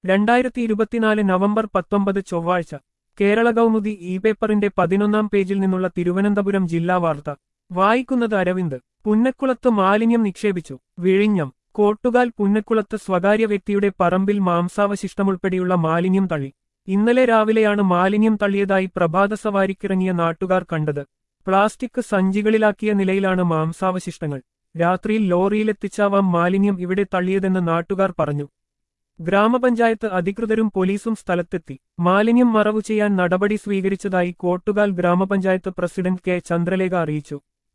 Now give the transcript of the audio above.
രണ്ടായിരത്തി ഇരുപത്തിനാല് നവംബർ പത്തൊമ്പത് ചൊവ്വാഴ്ച കേരള കൗമുദി ഇ പേപ്പറിന്റെ പതിനൊന്നാം പേജിൽ നിന്നുള്ള തിരുവനന്തപുരം ജില്ലാ വാർത്ത വായിക്കുന്നത് അരവിന്ദ് പുന്നക്കുളത്ത് മാലിന്യം നിക്ഷേപിച്ചു വിഴിഞ്ഞം കോട്ടുകാൽ പുന്നക്കുളത്ത് സ്വകാര്യ വ്യക്തിയുടെ പറമ്പിൽ മാംസാവശിഷ്ടമുൾപ്പെടെയുള്ള മാലിന്യം തള്ളി ഇന്നലെ രാവിലെയാണ് മാലിന്യം തള്ളിയതായി പ്രഭാത സവാരിക്കിറങ്ങിയ നാട്ടുകാർ കണ്ടത് പ്ലാസ്റ്റിക് സഞ്ചികളിലാക്കിയ നിലയിലാണ് മാംസാവശിഷ്ടങ്ങൾ രാത്രിയിൽ ലോറിയിലെത്തിച്ചാവാം മാലിന്യം ഇവിടെ തള്ളിയതെന്ന് നാട്ടുകാർ പറഞ്ഞു ഗ്രാമപഞ്ചായത്ത് അധികൃതരും പോലീസും സ്ഥലത്തെത്തി മാലിന്യം മറവു ചെയ്യാൻ നടപടി സ്വീകരിച്ചതായി കോട്ടുകാൽ ഗ്രാമപഞ്ചായത്ത് പ്രസിഡന്റ് കെ ചന്ദ്രലേഖ അറിയിച്ചു